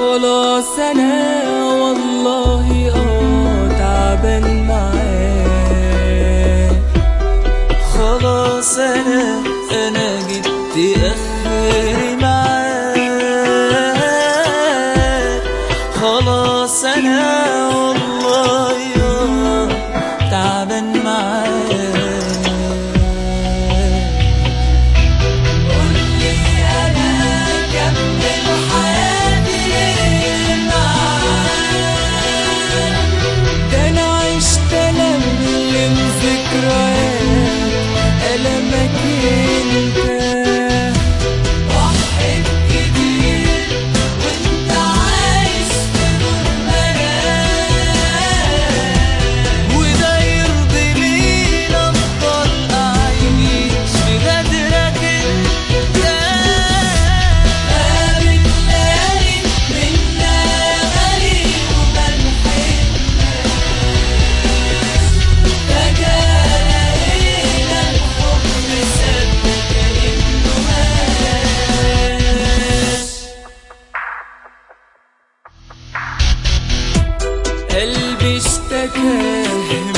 خلاص انا والله اه تعبان معاك خلاص انا انا جبت اخري معاك خلاص انا والله آه تعبان معاك قولي انا كمل حياتي معاك ده انا عشت لملم ذكريات ألمك انت ضحيت كتير وانت عايش في نور منام وده يرضي مين افضل اعيش في غدرك انت قابل ليالي منا غالي وملحقناش تجارينا الحب سد كأنه ماش قلبي اشتكى